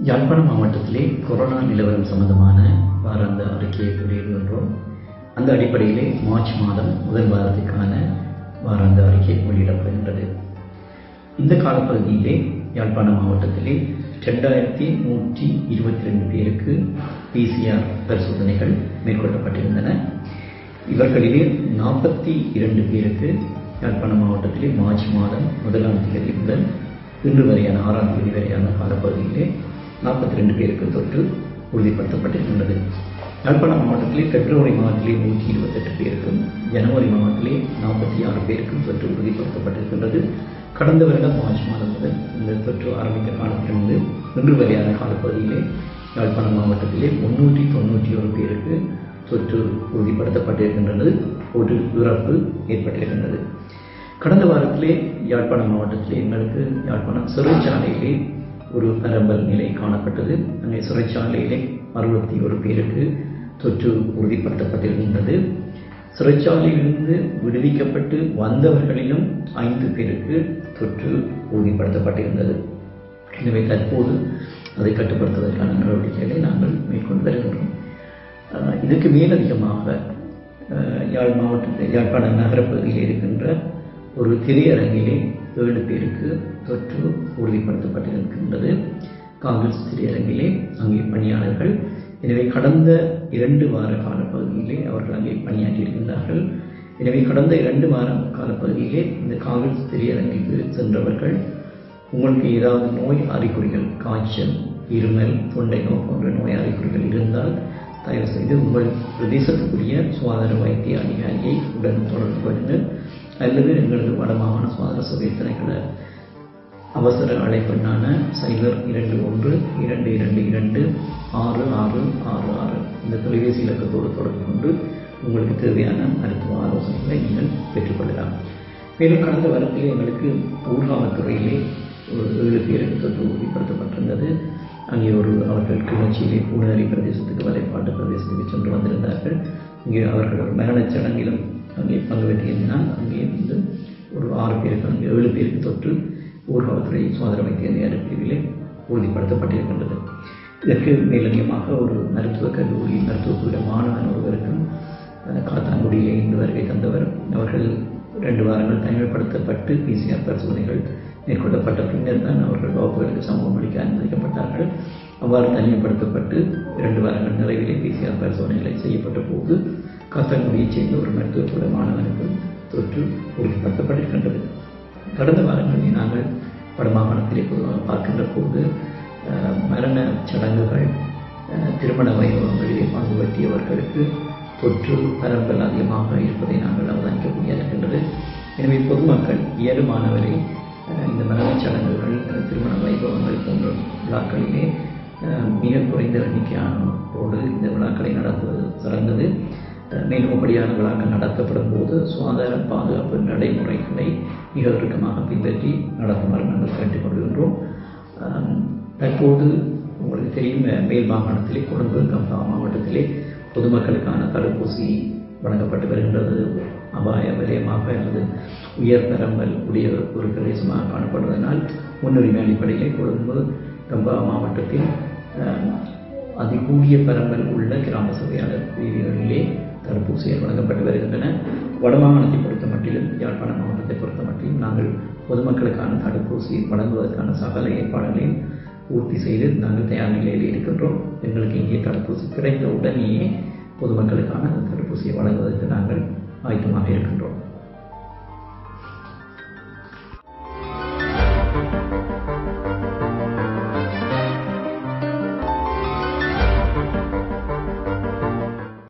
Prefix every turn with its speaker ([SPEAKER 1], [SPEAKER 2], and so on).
[SPEAKER 1] யாழ்ப்பாணம் மாவட்டத்திலே கொரோனா நிலவரம் சம்பந்தமான வாராந்த அறிக்கையை வெளியிடுகின்றோம் அந்த அடிப்படையிலே மார்ச் மாதம் முதல் வாரத்துக்கான வாராந்த அறிக்கை வெளியிடப்படுகின்றது இந்த காலப்பகுதியிலே யாழ்ப்பாணம் மாவட்டத்திலே ரெண்டாயிரத்தி நூற்றி இருபத்தி ரெண்டு பேருக்கு பிசிஆர் பரிசோதனைகள் மேற்கொள்ளப்பட்டிருந்தன இவர்களிலே நாற்பத்தி இரண்டு பேருக்கு யாழ்ப்பாணம் மாவட்டத்திலே மார்ச் மாதம் முதலாம் தேதி முதல் இன்று வரையான ஆறாம் தேதி வரையான காலப்பகுதியிலே நாற்பத்தி ரெண்டு பேருக்கு தொற்று உறுதிப்படுத்தப்பட்டிருக்கின்றது யாழ்ப்பாணம் மாவட்டத்திலே பிப்ரவரி மாதத்திலே நூற்றி இருபத்தெட்டு பேருக்கும் ஜனவரி மாதத்திலே நாற்பத்தி ஆறு பேருக்கும் தொற்று உறுதிப்படுத்தப்பட்டிருக்கின்றது கடந்த வருடம் மார்ச் மாதம் முதல் இந்த தொற்று ஆரம்பித்த காலத்திலிருந்து இன்று வரையான காலப்பகுதியிலே யாழ்ப்பாணம் மாவட்டத்திலே முன்னூற்றி தொண்ணூற்றி ஒரு பேருக்கு தொற்று உறுதிப்படுத்தப்பட்டிருக்கின்றது ஒரு இறப்பு ஏற்பட்டிருக்கின்றது கடந்த வாரத்திலே யாழ்ப்பாணம் மாவட்டத்திலே எங்களுக்கு யாழ்ப்பாணம் சிறைச்சாலையிலே ஒரு பரம்பல் நிலை காணப்பட்டது அங்கே சிறைச்சாலையிலே அறுபத்தி ஒரு பேருக்கு தொற்று உறுதிப்படுத்தப்பட்டிருக்கின்றது சிறைச்சாலையிலிருந்து விடுவிக்கப்பட்டு வந்தவர்களிலும் ஐந்து பேருக்கு தொற்று உறுதிப்படுத்தப்பட்டிருந்தது எனவே தற்போது அதை கட்டுப்படுத்துவதற்கான நடவடிக்கைகளை நாங்கள் மேற்கொண்டு வருகின்றோம் இதுக்கு மேலதிகமாக யாழ் மாவட்டத்தில் யாழ்ப்பாண நகரப்பகுதியில் இருக்கின்ற ஒரு திரையரங்கிலே ஏழு பேருக்கு தொற்று உறுதிப்படுத்தப்பட்டிருக்கின்றது காங்கிரஸ் திரையரங்கிலே அங்கே பணியாளர்கள் எனவே கடந்த இரண்டு வார காலப்பகுதியிலே அவர்கள் அங்கே பணியாற்றியிருக்கின்றார்கள் எனவே கடந்த இரண்டு வார காலப்பகுதியிலே இந்த காங்கிரஸ் திரையரங்கிற்கு சென்றவர்கள் உங்களுக்கு ஏதாவது நோய் அறிகுறிகள் காய்ச்சல் இருமல் தொண்டை நோய் போன்ற நோய் அறிகுறிகள் இருந்தால் தயவு செய்து உங்கள் பிரதேசத்துக்குரிய சுகாதார வைத்திய அதிகாரியை உடன் தொடர்பு கொண்டு அல்லது எங்களது வடமாகாண சுகாதார சபை திணைக்கள அவசர அழைப்பெண்ணான சைபர் இரண்டு ஒன்று இரண்டு இரண்டு இரண்டு ஆறு ஆறு ஆறு ஆறு இந்த தொலைபேசி இலக்கத்தோடு தொடர்பு கொண்டு உங்களுக்கு தேவையான மருத்துவ ஆலோசனைகளை நீங்கள் பெற்றுக்கொள்ளலாம் மேலும் கடந்த வாரத்திலே எங்களுக்கு ஊர்காவல்துறையிலே ஒரு ஏழு பேருக்கு தொற்று உறுதிப்படுத்தப்பட்டிருந்தது அங்கே ஒரு அவர்கள் கிளர்ச்சியிலே பூனேரி பிரதேசத்துக்கு வலைப்பாட்டு பிரதேசத்துக்கு சென்று வந்திருந்தார்கள் இங்கே அவர்கள் ஒரு மரணச் சடங்கிலும் அங்கே பங்கு பெற்றிருந்தால் அங்கே இருந்து ஒரு ஆறு பேருக்கு அங்கே ஏழு பேருக்கு தொற்று ஊர்காவல்துறை சுகாதார வைத்திய அதிகாரி பிரிவிலே உறுதிப்படுத்தப்பட்டிருக்கின்றது இதற்கு மேலதிகமாக ஒரு மருத்துவக் கல்லூரி மருத்துவக்குள்ள மாணவன் ஒருவருக்கும் காத்தாங்குடியிலே இன்று வருகை தந்தவர் அவர்கள் ரெண்டு வாரங்கள் தனிமைப்படுத்தப்பட்டு பிசிஆர் பரிசோதனைகள் மேற்கொள்ளப்பட்ட பின்னர் தான் அவர்கள் வகுப்புகளுக்கு சமூகம் அளிக்க அனுமதிக்கப்பட்டார்கள் அவ்வாறு தனிமைப்படுத்தப்பட்டு இரண்டு வாரங்கள் நிறைவிலே பிசிஆர் பரிசோதனைகளை செய்யப்பட்ட போது காத்தாங்குடியைச் சேர்ந்த ஒரு மருத்துவக்குள்ள மாணவனுக்கு தொற்று உறுதிப்படுத்தப்பட்டிருக்கின்றது கடந்த வாரங்களில் நாங்கள் வடமாகாணத்திலே பார்க்கின்ற போது மரண சடங்குகள் திருமண வைபவங்களிலே பங்கு பற்றியவர்களுக்கு தொற்று பரம்பல் அதிகமாக இருப்பதை நாங்கள் அவதானிக்கக்கூடிய இருக்கின்றது எனவே பொதுமக்கள் இயலுமானவரை இந்த மரணச் சடங்குகள் திருமண வைபவங்கள் போன்ற விழாக்களிலே மிக குறைந்த எண்ணிக்கையானோடு இந்த விழாக்களை நடத்துவது சிறந்தது மேலும் அப்படியான விழாக்கள் நடத்தப்படும் போது சுகாதார பாதுகாப்பு நடைமுறைகளை மிக இறுக்கமாக பின்பற்றி நடத்துமாறு நாங்கள் கேட்டுக்கொள்கின்றோம் தற்போது உங்களுக்கு தெரியும் மேல் மாகாணத்திலே கொழும்பு கம்பா மாவட்டத்திலே பொதுமக்களுக்கான தடுப்பூசி வழங்கப்பட்டு வருகின்றது அபாய விரயமாக அல்லது உயர் தரம்பல் உடைய ஒரு பிரதேசமாக காணப்படுவதனால் முன்னுரிமை அடிப்படையிலே கொழும்பு கம்பா மாவட்டத்தில் அதிகூடிய பரம்பல் உள்ள கிராம சபையாளர் பிரிவுகளிலே தடுப்பூசிகள் வழங்கப்பட்டு வருகின்றன வடமாகாணத்தை பொறுத்த மட்டிலும் யாழ்ப்பாணம் மாவட்டத்தை பொறுத்த மட்டிலும் நாங்கள் பொதுமக்களுக்கான தடுப்பூசி வழங்குவதற்கான சகல ஏற்பாடுகளையும் பூர்த்தி செய்து நாங்கள் தயார் நிலையில் இருக்கின்றோம் எங்களுக்கு இங்கே தடுப்பூசி கிடைத்த உடனேயே பொதுமக்களுக்கான தடுப்பூசியை வழங்குவதற்கு நாங்கள் ஆயத்தமாக இருக்கின்றோம்